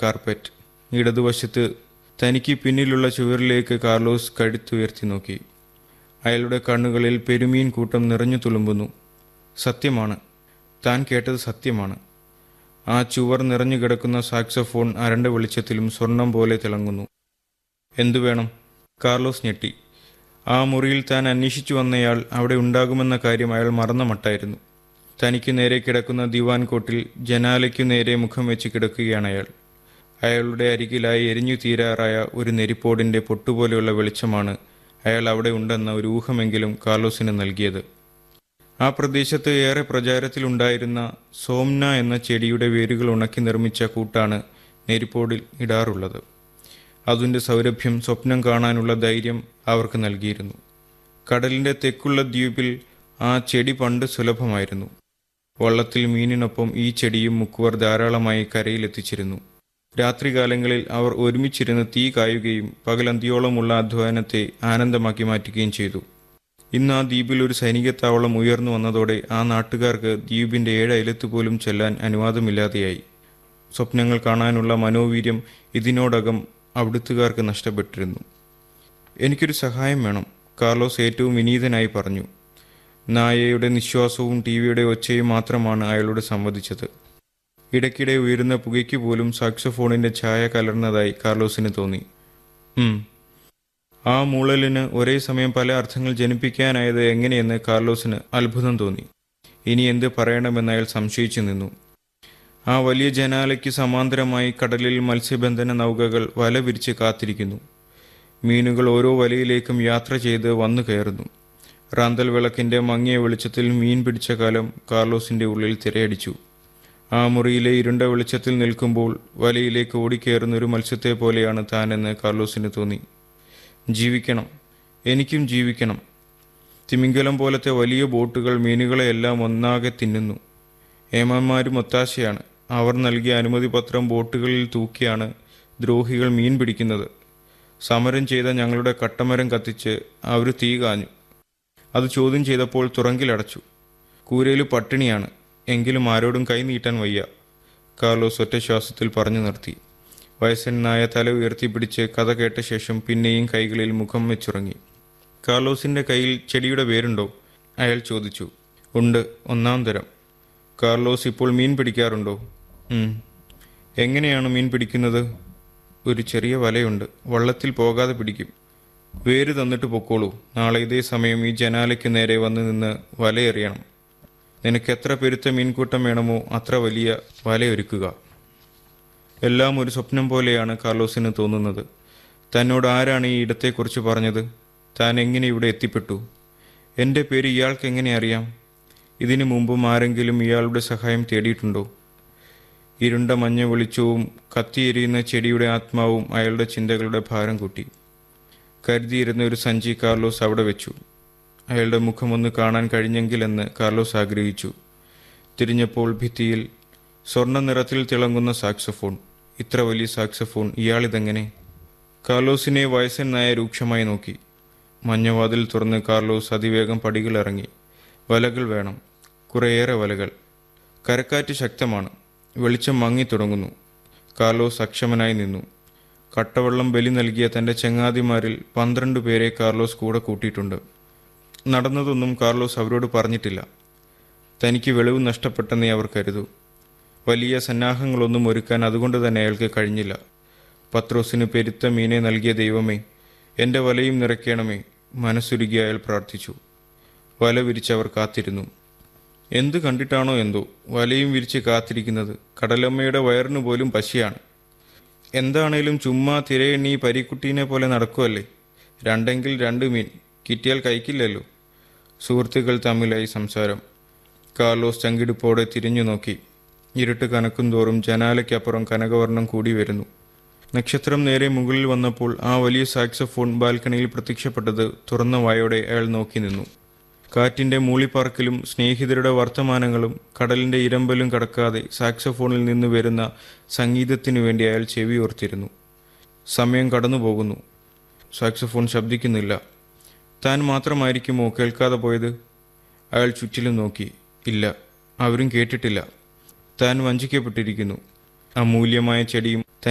Carpet ഇടതുവശത്ത് തനിക്ക് പിന്നിലുള്ള ചുവരിലേക്ക് കാർലോസ് കഴുത്തുയർത്തി നോക്കി അയാളുടെ കണ്ണുകളിൽ പെരുമീൻ കൂട്ടം നിറഞ്ഞു തുളുമ്പുന്നു സത്യമാണ് താൻ കേട്ടത് സത്യമാണ് ആ ചുവർ നിറഞ്ഞു കിടക്കുന്ന സാക്സഫോൺ അരണ്ട വെളിച്ചത്തിലും സ്വർണം പോലെ തിളങ്ങുന്നു എന്തു വേണം കാർലോസ് ഞെട്ടി ആ മുറിയിൽ താൻ അന്വേഷിച്ചു വന്നയാൾ അവിടെ ഉണ്ടാകുമെന്ന കാര്യം അയാൾ മറന്ന മട്ടായിരുന്നു തനിക്ക് നേരെ കിടക്കുന്ന ദിവാൻ കോട്ടിൽ ജനാലയ്ക്കു നേരെ മുഖം വെച്ച് കിടക്കുകയാണ് അയാൾ അയാളുടെ അരികിലായി എരിഞ്ഞു തീരാറായ ഒരു നെരിപ്പോടിൻ്റെ പൊട്ടുപോലെയുള്ള വെളിച്ചമാണ് അയാൾ അവിടെ ഉണ്ടെന്ന ഒരു ഊഹമെങ്കിലും കാർലോസിന് നൽകിയത് ആ പ്രദേശത്ത് ഏറെ പ്രചാരത്തിലുണ്ടായിരുന്ന സോംന എന്ന ചെടിയുടെ വേരുകൾ ഉണക്കി നിർമ്മിച്ച കൂട്ടാണ് നെരിപ്പോടിൽ ഇടാറുള്ളത് അതിൻ്റെ സൗരഭ്യം സ്വപ്നം കാണാനുള്ള ധൈര്യം അവർക്ക് നൽകിയിരുന്നു കടലിൻ്റെ തെക്കുള്ള ദ്വീപിൽ ആ ചെടി പണ്ട് സുലഭമായിരുന്നു വള്ളത്തിൽ മീനിനൊപ്പം ഈ ചെടിയും മുക്കുവർ ധാരാളമായി കരയിലെത്തിച്ചിരുന്നു രാത്രികാലങ്ങളിൽ അവർ ഒരുമിച്ചിരുന്ന് തീ കായുകയും പകലന്തിയോളമുള്ള അധ്വാനത്തെ ആനന്ദമാക്കി മാറ്റുകയും ചെയ്തു ഇന്ന് ആ ദ്വീപിൽ ഒരു സൈനിക താവളം ഉയർന്നു വന്നതോടെ ആ നാട്ടുകാർക്ക് ദ്വീപിന്റെ ഏഴ് അയലത്ത് പോലും ചെല്ലാൻ അനുവാദമില്ലാതെയായി സ്വപ്നങ്ങൾ കാണാനുള്ള മനോവീര്യം ഇതിനോടകം അവിടുത്തുകാർക്ക് നഷ്ടപ്പെട്ടിരുന്നു എനിക്കൊരു സഹായം വേണം കാർലോസ് ഏറ്റവും വിനീതനായി പറഞ്ഞു നായയുടെ നിശ്വാസവും ടി വിയുടെ ഒച്ചയും മാത്രമാണ് അയാളോട് സംവദിച്ചത് ഇടയ്ക്കിടെ ഉയരുന്ന പുകയ്ക്ക് പോലും സാക്സോഫോണിന്റെ ഛായ കലർന്നതായി കാർലോസിന് തോന്നി ഉം ആ മൂളലിന് ഒരേ സമയം പല അർത്ഥങ്ങൾ ജനിപ്പിക്കാനായത് എങ്ങനെയെന്ന് കാർലോസിന് അത്ഭുതം തോന്നി ഇനി എന്ത് പറയണമെന്ന് അയാൾ സംശയിച്ചു നിന്നു ആ വലിയ ജനാലയ്ക്ക് സമാന്തരമായി കടലിൽ മത്സ്യബന്ധന നൗകകൾ വല വിരിച്ച് കാത്തിരിക്കുന്നു മീനുകൾ ഓരോ വലയിലേക്കും യാത്ര ചെയ്ത് വന്നു കയറുന്നു റാന്തൽ വിളക്കിന്റെ മങ്ങിയ വെളിച്ചത്തിൽ മീൻ പിടിച്ച കാലം കാർലോസിന്റെ ഉള്ളിൽ തിരയടിച്ചു ആ മുറിയിലെ ഇരുണ്ട വെളിച്ചത്തിൽ നിൽക്കുമ്പോൾ വലയിലേക്ക് ഓടിക്കയറുന്ന ഒരു മത്സ്യത്തെ പോലെയാണ് താനെന്ന് കാർലോസിന് തോന്നി ജീവിക്കണം എനിക്കും ജീവിക്കണം തിമിംഗലം പോലത്തെ വലിയ ബോട്ടുകൾ മീനുകളെയെല്ലാം ഒന്നാകെ തിന്നുന്നു ഏമാന്മാരും ഒത്താശയാണ് അവർ നൽകിയ അനുമതി പത്രം ബോട്ടുകളിൽ തൂക്കിയാണ് ദ്രോഹികൾ മീൻ പിടിക്കുന്നത് സമരം ചെയ്ത ഞങ്ങളുടെ കട്ടമരം കത്തിച്ച് അവർ തീ കാഞ്ഞു അത് ചോദ്യം ചെയ്തപ്പോൾ തുറങ്കിലടച്ചു കൂരയിൽ പട്ടിണിയാണ് എങ്കിലും ആരോടും കൈ നീട്ടാൻ വയ്യ കാർലോസ് ഒറ്റ ശ്വാസത്തിൽ പറഞ്ഞു നിർത്തി വയസ്സനായ തല ഉയർത്തിപ്പിടിച്ച് കഥ കേട്ട ശേഷം പിന്നെയും കൈകളിൽ മുഖം വെച്ചുറങ്ങി കാർലോസിന്റെ കയ്യിൽ ചെടിയുടെ വേരുണ്ടോ അയാൾ ചോദിച്ചു ഉണ്ട് ഒന്നാം തരം കാർലോസ് ഇപ്പോൾ മീൻ പിടിക്കാറുണ്ടോ ഉം. എങ്ങനെയാണ് മീൻ പിടിക്കുന്നത് ഒരു ചെറിയ വലയുണ്ട് വള്ളത്തിൽ പോകാതെ പിടിക്കും വേര് തന്നിട്ട് പൊക്കോളൂ നാളെ ഇതേ സമയം ഈ ജനാലയ്ക്ക് നേരെ വന്ന് നിന്ന് വലയെറിയണം നിനക്ക് എത്ര പെരുത്ത മീൻകൂട്ടം വേണമോ അത്ര വലിയ വലയൊരുക്കുക എല്ലാം ഒരു സ്വപ്നം പോലെയാണ് കാർലോസിന് തോന്നുന്നത് തന്നോട് ആരാണ് ഈ ഇടത്തെക്കുറിച്ച് പറഞ്ഞത് താൻ എങ്ങനെ ഇവിടെ എത്തിപ്പെട്ടു എൻ്റെ പേര് ഇയാൾക്ക് എങ്ങനെ അറിയാം ഇതിനു മുമ്പും ആരെങ്കിലും ഇയാളുടെ സഹായം തേടിയിട്ടുണ്ടോ ഇരുണ്ട മഞ്ഞ വെളിച്ചവും കത്തിയെരിയുന്ന ചെടിയുടെ ആത്മാവും അയാളുടെ ചിന്തകളുടെ ഭാരം കൂട്ടി കരുതിയിരുന്ന ഒരു സഞ്ചി കാർലോസ് അവിടെ വെച്ചു അയാളുടെ മുഖമൊന്ന് കാണാൻ കഴിഞ്ഞെങ്കിലെന്ന് കാർലോസ് ആഗ്രഹിച്ചു തിരിഞ്ഞപ്പോൾ ഭിത്തിയിൽ സ്വർണ്ണ നിറത്തിൽ തിളങ്ങുന്ന സാക്സഫോൺ ഇത്ര വലിയ സാക്സഫോൺ ഇയാളിതെങ്ങനെ കാർലോസിനെ വയസ്സൻ നായ രൂക്ഷമായി നോക്കി മഞ്ഞവാതിൽ തുറന്ന് കാർലോസ് അതിവേഗം പടികളിറങ്ങി വലകൾ വേണം കുറേയേറെ വലകൾ കരക്കാറ്റ് ശക്തമാണ് വെളിച്ചം മങ്ങി തുടങ്ങുന്നു കാർലോസ് അക്ഷമനായി നിന്നു കട്ടവെള്ളം ബലി നൽകിയ തൻ്റെ ചങ്ങാതിമാരിൽ പന്ത്രണ്ട് പേരെ കാർലോസ് കൂടെ കൂട്ടിയിട്ടുണ്ട് നടന്നതൊന്നും കാർലോസ് അവരോട് പറഞ്ഞിട്ടില്ല തനിക്ക് വെളിവ് നഷ്ടപ്പെട്ടെന്നേ അവർ കരുതൂ വലിയ സന്നാഹങ്ങളൊന്നും ഒരുക്കാൻ അതുകൊണ്ട് തന്നെ അയാൾക്ക് കഴിഞ്ഞില്ല പത്രോസിന് പെരുത്ത മീനെ നൽകിയ ദൈവമേ എൻ്റെ വലയും നിറയ്ക്കണമേ മനസ്സുരുകി അയാൾ പ്രാർത്ഥിച്ചു വല വിരിച്ചവർ കാത്തിരുന്നു എന്ത് കണ്ടിട്ടാണോ എന്തോ വലയും വിരിച്ച് കാത്തിരിക്കുന്നത് കടലമ്മയുടെ വയറിന് പോലും പശിയാണ് എന്താണേലും ചുമ്മാ തിരയെണ്ണി പരിക്കുട്ടീനെ പോലെ നടക്കുമല്ലേ രണ്ടെങ്കിൽ രണ്ട് മീൻ കിട്ടിയാൽ കഴിക്കില്ലല്ലോ സുഹൃത്തുക്കൾ തമ്മിലായി സംസാരം കാർലോസ് ചങ്കിടുപ്പോടെ തിരിഞ്ഞു നോക്കി ഇരുട്ട് കനക്കും തോറും ജനാലയ്ക്കപ്പുറം കനകവർണ്ണം കൂടി വരുന്നു നക്ഷത്രം നേരെ മുകളിൽ വന്നപ്പോൾ ആ വലിയ സാക്സഫോൺ ബാൽക്കണിയിൽ പ്രത്യക്ഷപ്പെട്ടത് തുറന്ന വായോടെ അയാൾ നോക്കി നിന്നു കാറ്റിന്റെ മൂളിപ്പാർക്കിലും സ്നേഹിതരുടെ വർത്തമാനങ്ങളും കടലിന്റെ ഇരമ്പലും കടക്കാതെ സാക്സഫോണിൽ നിന്ന് വരുന്ന സംഗീതത്തിനു വേണ്ടി അയാൾ ചെവി ഓർത്തിരുന്നു സമയം കടന്നു പോകുന്നു സാക്സഫോൺ ശബ്ദിക്കുന്നില്ല താൻ മാത്രമായിരിക്കുമോ കേൾക്കാതെ പോയത് അയാൾ ചുറ്റിലും നോക്കി ഇല്ല അവരും കേട്ടിട്ടില്ല താൻ വഞ്ചിക്കപ്പെട്ടിരിക്കുന്നു അമൂല്യമായ ചെടിയും